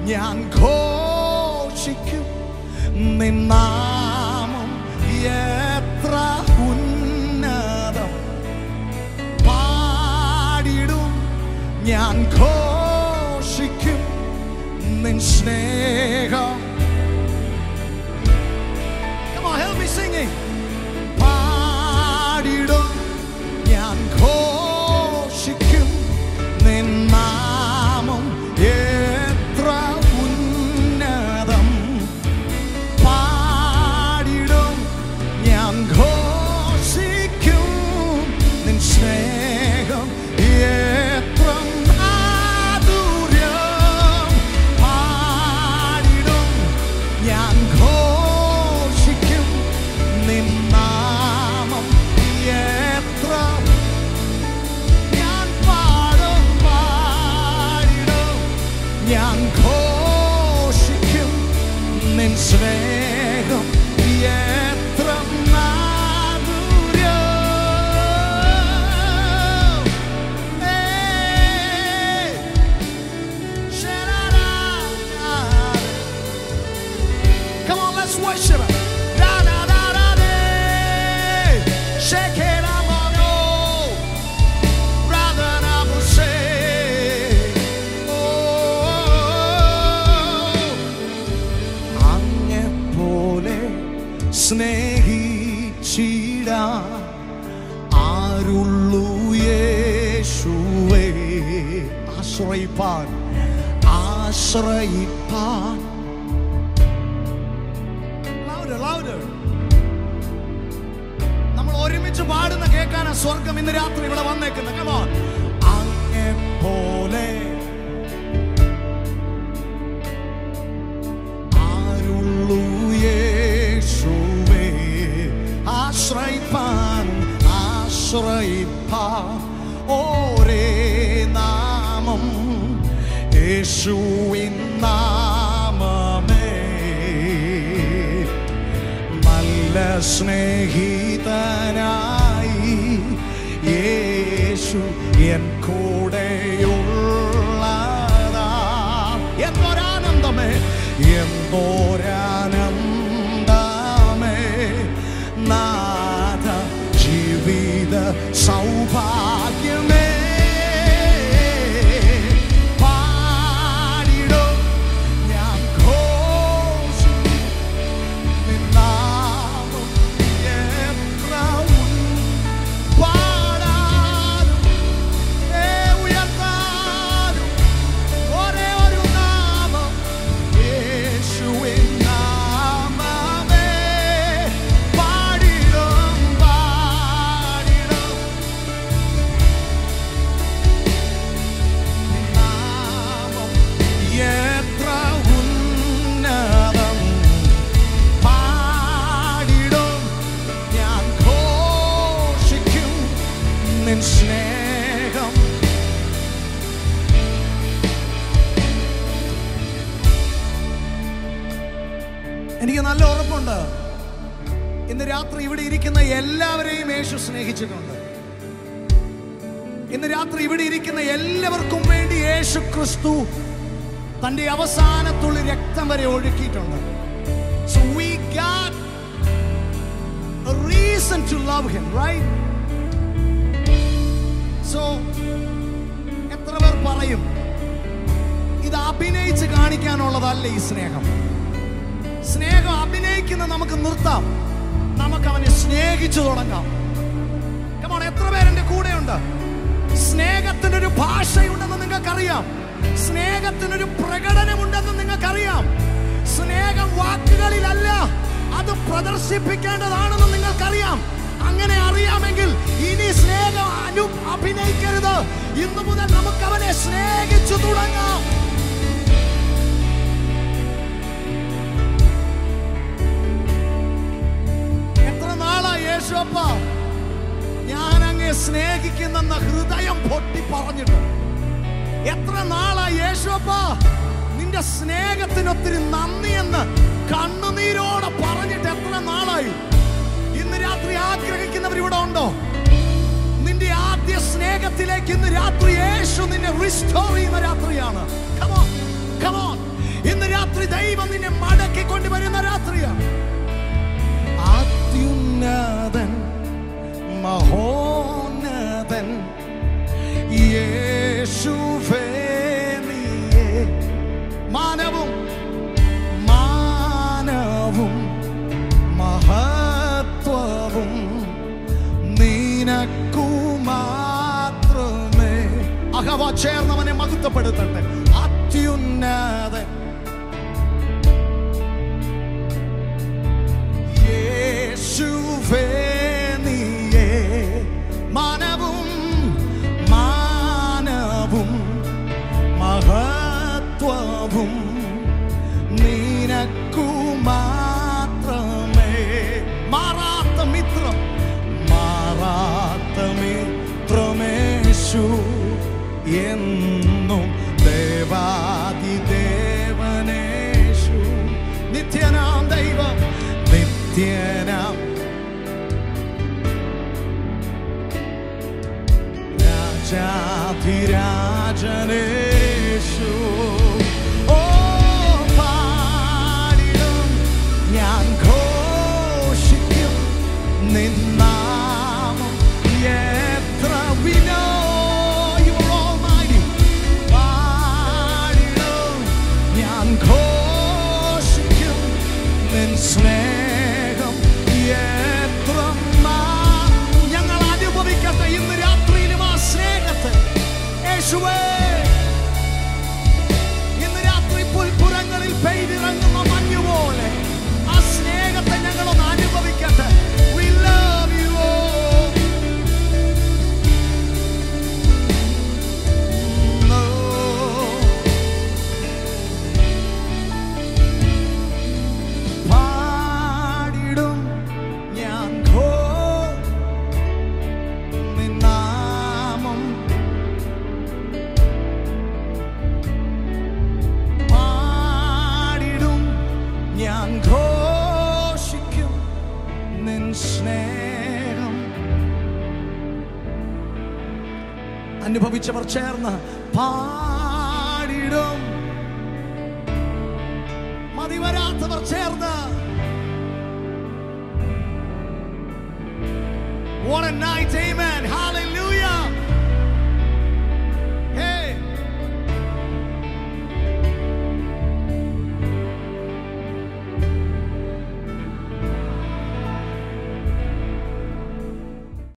ഞാൻ ഘോഷിക്കും നിൻ നാമം എത്ര ഉന്നതം പാടിടും ഞാൻ ഘോഷിക്കും നിൻ സ്നേഹം Come on, help me singing. പാടിടും ഞാൻ ഘോഷിക്കും നിൻ നാമം എത്ര ഉന്നതം പാടിടും ഞാൻ ഘോഷിക്കും നിൻ സ്നേഹം എത്ര മാധുര്യം പാടിടും ഞാൻ ഘോഷിക്കും നിൻ നാമം എത്ര ഞാൻ പാടും പാടിടും ഞാൻ ഘോഷിക്കും നിൻ സ്നേഹം എത്ര മാധുര്യം ഏയ് ശരരാ Come on, let's worship Him. Da da da da da. Shake it up, oh, rather than I will say. Oh, അങ്ങെപ്പോലെ സ്നേഹിച്ചിട ആരുള്ളൂ യേശുവേ ആശ്രയിപ്പാൻ ആശ്രയിപ്പാൻ louder, louder. നമ്മൾ ഒരുമിച്ച് പാടുന്ന കേൾക്കാനാ സ്വർഗം ഇന്ന് രാത്രി ഇവിടെ വന്നേക്കുന്നത് കമോൺ അങ്ങെ പോലെ ആരുള്ളൂ യേശുവേ ആശ്രയിപ്പാൻ ആശ്രയിപ്പാൻ ഓരേ നാമം യേശുവിൻ നാമമേ നല്ല സ്നേഹിതനായി യേശു എൻ കൂടെയുള്ളതാ എന്തൊരാനന്ദമേ എന്തൊരാനന്ദമേ നാഥ ജീവിത സൗഭാഗ്യമേ പാടിടും ഞാൻ ഘോഷിക്കും നിൻ നാമം എത്ര ഉൻ- പാടാനും ഏ ഉയർത്താനും ഒരേ ഒരു നാമം യേശുവിൻ നാമമേ പാടിടും പാടിടും നാമം എത്ര ഉന്നതം പാടിടും ഞാൻ ഘോഷിക്കും നിൻ സ്നേഹം എനിക്ക് നല്ല ഉറപ്പുണ്ട് ഇന്ന് രാത്രി ഇവിടെ ഇരിക്കുന്ന എല്ലാവരെയും യേശു സ്നേഹിച്ചിട്ടുണ്ട് ഇന്ന് രാത്രി ഇവിടെ ഇരിക്കുന്ന എല്ലാവർക്കും വേണ്ടി യേശു ക്രിസ്തു തന്റെ അവസാനത്തുള്ളി രക്തം വരെ ഒഴുക്കിയിട്ടുണ്ട് So we got a reason to love him, right? So എത്ര പേർ പറയും ഇത് അഭിനയിച്ച് കാണിക്കാനുള്ളതല്ല ഈ സ്നേഹം സ്നേഹം അഭിനയിക്കുന്ന നമുക്ക് നിർത്താം നമുക്ക് അവനെ സ്നേഹിച്ചു തുടങ്ങാം കമോൺ എത്ര പേരെന്റെ കൂടെയുണ്ട് സ്നേഹത്തിനൊരു ഭാഷയുണ്ടെന്ന് നിങ്ങൾക്കറിയാം സ്നേഹത്തിനൊരു പ്രകടനമുണ്ടെന്ന് നിങ്ങൾക്കറിയാം സ്നേഹം വാക്കുകളിലല്ല അത് പ്രദർശിപ്പിക്കേണ്ടതാണെന്ന് നിങ്ങൾക്കറിയാം അങ്ങനെ അറിയാമെങ്കിൽ ഇനി സ്നേഹം അനു അഭിനയിക്കരുത് ഇന്നു മുതൽ നമുക്ക് അവനെ സ്നേഹിച്ചു തുടങ്ങാം എത്ര നാളാ യേശുപ്പ ഞാൻ അങ്ങേ സ്നേഹിക്കുന്നെന്ന ഹൃദയം പൊട്ടി പറഞ്ഞിട്ട് എത്ര നാളാ യേശുപ്പ നിന്റെ സ്നേഹത്തിനൊത്തിരി നന്ദിയെന്ന് കണ്ണുനീരോടെ പറഞ്ഞിട്ട് എത്ര നാളായി ഇന്ന് രാത്രി ആഗ്രഹിക്കുന്നവർ ഇവിടെ ഉണ്ടോ നിന്റെ ആദ്യ സ്നേഹത്തിലേക്ക് ഇന്ന് രാത്രി യേശു നിന്നെ റിസ്റ്റോർ ചെയ്യുന്ന രാത്രിയാണ് Come on, come on. രാത്രി ദൈവം നിന്നെ മടക്കി കൊണ്ടുവരുന്ന രാത്രിയാണ് അത്യുന്നതൻ മഹോന്നതൻ യേശുവേ നീയേ മാനവും മാനവും മഹത്വവും നിനക്കു മാത്രമേ അഹവ ചേർന്നവനെ മഹത്വപ്പെടുത്തട്ടെ അത്യുന്നതൻ യേശുവേ നീയേ മാനവും മാനവും മഹത്വവും നിനക്കു മാത്രമേ മാറാത്ത മിത്രം മാറാത്ത മിത്രമേശു എന്നും ദേവാദി ദേവനേശു നിത്യനാം ദൈവം നിത്യനാം രാജാധിരാജനേശു ഓ പാടിടും ഞാൻ ഘോഷിക്കും നിന്നാമം എത്ര വിനോ You are almighty. പാടിടും ഞാൻ ഘോഷിക്കും നിൻ സ്നേഹം എത്ര മാ- ഞങ്ങൾ അനുഭവിക്കട്ടെ ഇന്ന് രാത്രിയിലും ആ സ്നേഹത്തെ യേശുവേ ഇന്ന് രാത്രി പുൽപ്പുറങ്ങളിൽ പെയ്തിറങ്ങുന്ന മഞ്ഞുപോലെ ആ സ്നേഹത്തെ ഞങ്ങളൊന്ന് അനുഭവിക്കട്ടെ We love you, oh. No. പാടിടും ഞാൻ ഘോ നിൻ നാമം പാടിടും ഞാൻ ഘോഷിക്കും നിൻ സ്നേഹം അനുഭവിച്ചവർ ചേർന്ന് പാടിടും മതിവരാത്തവർ ചേർന്ന് What a night, amen.